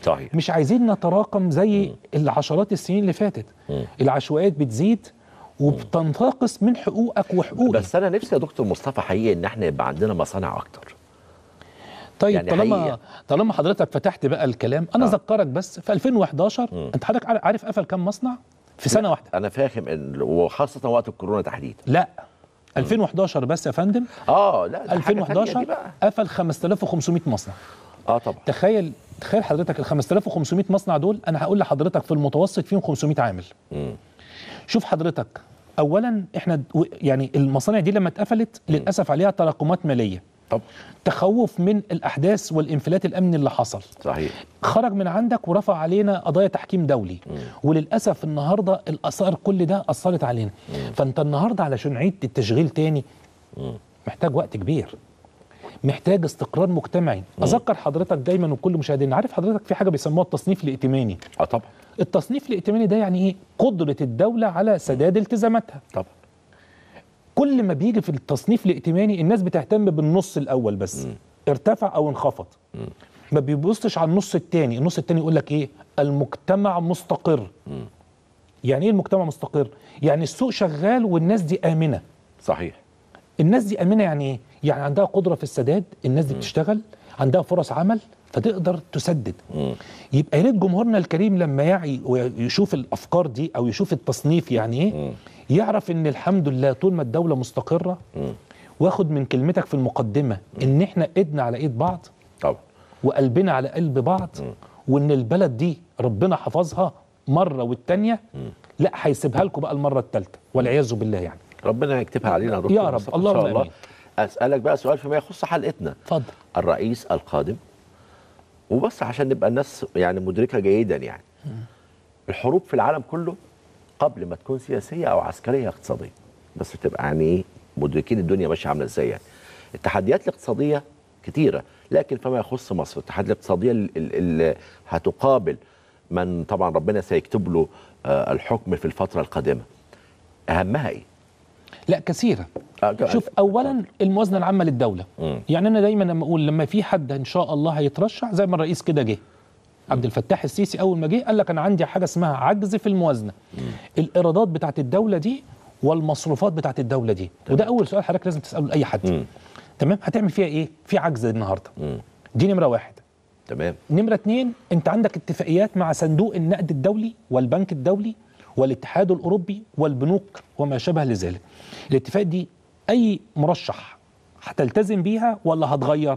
صحيح مش عايزين نتراكم زي العشرات السنين اللي فاتت مم. العشوائيات بتزيد وبتنتقص من حقوقك وحقوقي بس انا نفسي يا دكتور مصطفى حقيقي ان احنا يبقى عندنا مصانع اكتر طيب يعني طالما حقيقة. طالما حضرتك فتحت بقى الكلام انا آه. اذكرك بس في 2011 انت حضرتك عارف- عارف قفل كام مصنع في سنه واحده انا فاهم ان وخاصه وقت الكورونا تحديدا لا 2011 بس يا فندم اه لا ده حاجة تانية دي 2011 بقى. قفل 5500 مصنع اه طبعا تخيل تخيل حضرتك ال 5500 مصنع دول انا هقول لحضرتك في المتوسط فيهم 500 عامل مم. شوف حضرتك اولا احنا د- و- يعني المصانع دي لما اتقفلت للاسف عليها تراكمات ماليه طب تخوف من الاحداث والانفلات الامني اللي حصل صحيح خرج من عندك ورفع علينا قضايا تحكيم دولي وللاسف النهارده الاثار كل ده اثرت علينا فانت النهارده علشان عيد التشغيل تاني محتاج وقت كبير محتاج استقرار مجتمعي اذكر حضرتك دايما وكل مشاهدينا عارف حضرتك في حاجه بيسموها التصنيف الائتماني اه طبعا التصنيف الائتماني ده يعني ايه قدره الدوله على سداد التزاماتها طبعا كل ما بيجي في التصنيف الائتماني الناس بتهتم بالنص الاول بس ارتفع او انخفض ما بيبصش على النص الثاني النص الثاني يقول لك ايه المجتمع مستقر يعني ايه المجتمع مستقر يعني السوق شغال والناس دي امنه صحيح الناس دي امنه يعني ايه يعني عندها قدره في السداد الناس دي بتشتغل عندها فرص عمل فتقدر تسدد يبقى يا ريت جمهورنا الكريم لما يعي ويشوف الافكار دي او يشوف التصنيف يعني ايه يعرف ان الحمد لله طول ما الدوله مستقره واخد من كلمتك في المقدمه ان احنا ايدنا على ايد بعض طبعا وقلبنا على قلب بعض وان البلد دي ربنا حفظها مره والتانيه لا هيسيبها لكم بقى المره الثالثه والعياذ بالله يعني ربنا يكتبها علينا يا دكتور يا رب، مصطفى اللهم ان شاء الله آمين. اسالك بقى سؤال فيما يخص حلقتنا اتفضل الرئيس القادم وبس عشان نبقى الناس يعني مدركه جيدا يعني الحروب في العالم كله قبل ما تكون سياسيه او عسكريه اقتصاديه بس تبقى يعني ايه مدركين الدنيا ماشيه عامله ازاي يعني التحديات الاقتصاديه كتيره لكن فيما يخص مصر التحديات الاقتصاديه اللي هتقابل من طبعا ربنا سيكتب له آه، الحكم في الفتره القادمه اهمها ايه؟ لا كثيره آه، ج- شوف اولا الموازنه العامه للدوله مم. يعني انا دايما لما اقول لما في حد ان شاء الله هيترشح زي ما الرئيس كده جه عبد الفتاح السيسي اول ما جه قال لك انا عندي حاجه اسمها عجز في الموازنه الايرادات بتاعت الدوله دي والمصروفات بتاعت الدوله دي وده اول سؤال حضرتك لازم تساله لاي حد مم. تمام هتعمل فيها ايه في عجز النهارده مم. دي نمره واحد تمام نمرة اتنين انت عندك اتفاقيات مع صندوق النقد الدولي والبنك الدولي والاتحاد الاوروبي والبنوك وما شابه لذلك الاتفاقات دي اي مرشح هتلتزم بيها ولا هتغير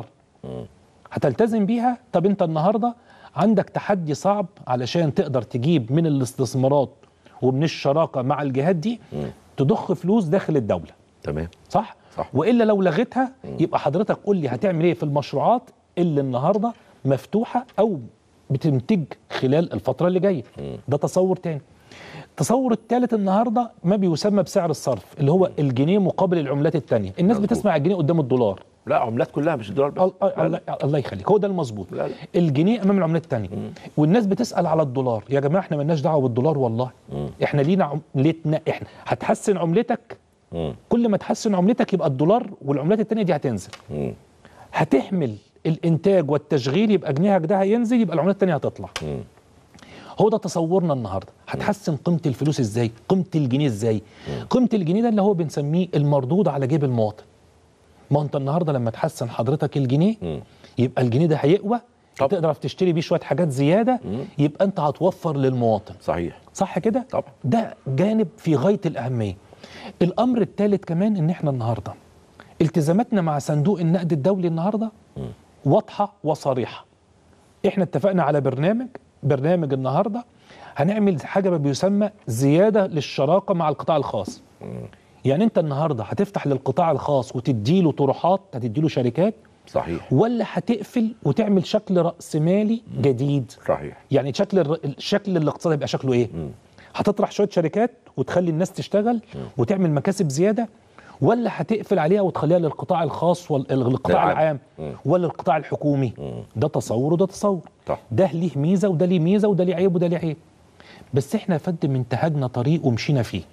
هتلتزم بيها طب انت النهارده عندك تحدي صعب علشان تقدر تجيب من الاستثمارات ومن الشراكه مع الجهات دي تضخ فلوس داخل الدوله تمام صح؟ صح. والا لو لغيتها يبقى حضرتك قول لي هتعمل ايه في المشروعات اللي النهارده مفتوحه او بتنتج خلال الفتره اللي جايه ده تصور تاني التصور الثالث النهارده ما بيسمى بسعر الصرف اللي هو الجنيه مقابل العملات الثانيه الناس مظبوط. بتسمع الجنيه قدام الدولار لا عملات كلها مش الدولار بس ال- ال- لا، الله الله يخليك هو ده المظبوط لا، لا. الجنيه امام العملات الثانيه والناس بتسال على الدولار يا جماعه احنا مالناش دعوه بالدولار والله احنا لينا عملتنا احنا هتحسن عملتك مم. كل ما تحسن عملتك يبقى الدولار والعملات التانية دي هتنزل مم. هتحمل الانتاج والتشغيل يبقى جنيهك ده هينزل يبقى العملات التانية هتطلع مم. هو ده تصورنا النهارده هتحسن قيمه الفلوس ازاي قيمه الجنيه ازاي قيمه الجنيه ده اللي هو بنسميه المردود على جيب المواطن ما هو انت النهارده لما تحسن حضرتك الجنيه مم. يبقى الجنيه ده هيقوى طب. تقدر تشتري بيه شويه حاجات زياده يبقى انت هتوفر للمواطن صحيح صح كده طبعا. ده جانب في غايه الاهميه الامر الثالث كمان ان احنا النهارده التزاماتنا مع صندوق النقد الدولي النهارده واضحه وصريحه احنا اتفقنا على برنامج برنامج النهارده هنعمل حاجه ما بيسمى زياده للشراكه مع القطاع الخاص يعني انت النهارده هتفتح للقطاع الخاص وتديله طروحات هتديله شركات صحيح ولا هتقفل وتعمل شكل رأسمالي جديد صحيح يعني شكل الر- الشكل الاقتصادي هيبقى شكله ايه هتطرح شويه شركات وتخلي الناس تشتغل وتعمل مكاسب زياده ولا هتقفل عليها وتخليها للقطاع الخاص والقطاع العام. العام مم. ولا القطاع الحكومي ده تصور وده تصور صح. ده ليه ميزه وده ليه ميزه وده ليه عيب وده ليه عيب بس احنا يا فندم انتهجنا طريق ومشينا فيه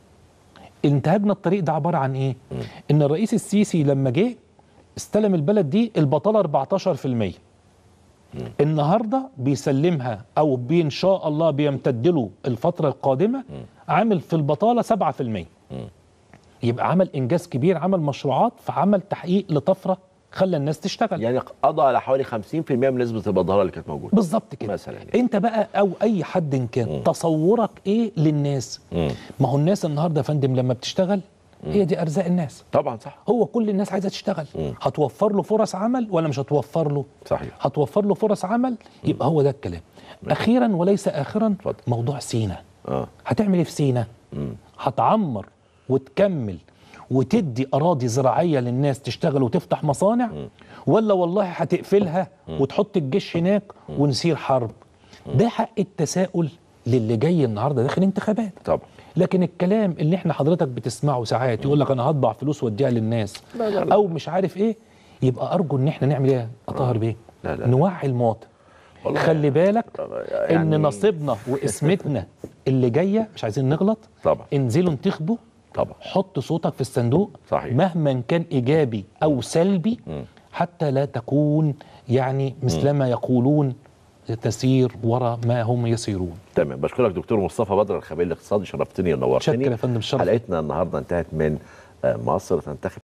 انتهجنا الطريق ده عباره عن ايه ان الرئيس السيسي لما جه استلم البلد دي البطاله 14% النهارده بيسلمها او بي ان شاء الله بيمتد له الفتره القادمه عامل في البطاله 7% يبقى عمل انجاز كبير عمل مشروعات فعمل تحقيق لطفره خلى الناس تشتغل يعني قضى على حوالي 50% من نسبه البطاله اللي كانت موجوده بالظبط كده مثلاً يعني. انت بقى او اي حد إن كان تصورك ايه للناس مم. ما هو الناس النهارده يا فندم لما بتشتغل هي دي ارزاق الناس طبعا صح هو كل الناس عايزه تشتغل هتوفر له فرص عمل ولا مش هتوفر له صحيح هتوفر له فرص عمل يبقى هو ده الكلام اخيرا وليس اخرا اتفضل. موضوع سينا اه هتعمل ايه في سينا هتعمر وتكمل وتدي اراضي زراعيه للناس تشتغل وتفتح مصانع ولا والله هتقفلها وتحط الجيش هناك ونسير حرب ده حق التساؤل للي جاي النهارده داخل انتخابات طبعا لكن الكلام اللي احنا حضرتك بتسمعه ساعات يقول لك انا هطبع فلوس واديها للناس لا لا لا. او مش عارف ايه يبقى ارجو ان احنا نعمل ايه يا طاهر بيه لا لا. نوعي المواطن والله خلي بالك يعني- ان نصيبنا واسمتنا اللي جايه مش عايزين نغلط طبعا انزلوا انتخبوا طبعا حط صوتك في الصندوق صحيح. مهما كان ايجابي او سلبي حتى لا تكون يعني مثلما يقولون تسير وراء ما هم يسيرون تمام بشكرك دكتور مصطفى بدر الخبير الاقتصادي شرفتني ونورتني شكرا يا فندم، الشرف. حلقتنا النهارده انتهت من آه، مصر تنتخب